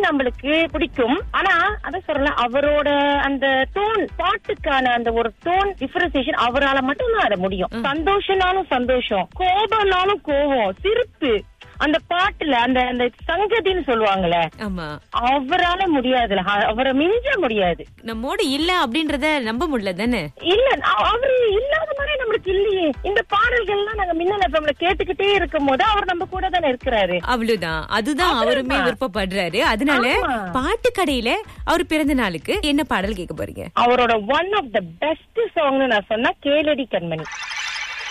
நம்மளுக்கு பிடிக்கும் ஆனா அதான் சொல்றேன் அவரோட அந்த டோன் பாட்டுக்கான அந்த ஒரு டோன் டிஃபரன்சியேஷன் அவரால மட்டும்தான் அதை முடியும் சந்தோஷம்னாலும் சந்தோஷம் கோபம்னாலும் கோபம் சிரிப்பு அந்த பாட்டுல அந்த அந்த சங்கதின்னு சொல்லுவாங்கல்ல ஆமா அவரால முடியாதுல அ- அவரை மிஞ்ச முடியாது நம்மோட இல்ல அப்படின்றத நம்ப முடியல தானே இல்ல அ- அவரு இல்லாத மாதிரி நம்மளுக்கு இல்லையே இந்த பாடல்கள்லாம் நாங்க மின்னல் எஃப்எம்ல கேட்டுக்கிட்டே இருக்கும் போது அவர் நம்ம கூட தானே இருக்கிறாரு அவ்வளவுதான் அதுதான் அவருமே அவ்வளவுதான். விருப்பப்படுறாரு அதனால ஆமா. பாட்டு கடையில அவர் பிறந்த நாளுக்கு என்ன பாடல் கேட்க போறீங்க அவரோட ஒன் ஆஃப் த பெஸ்ட் சாங்னு நான் சொன்னா கேளடி கண்மணி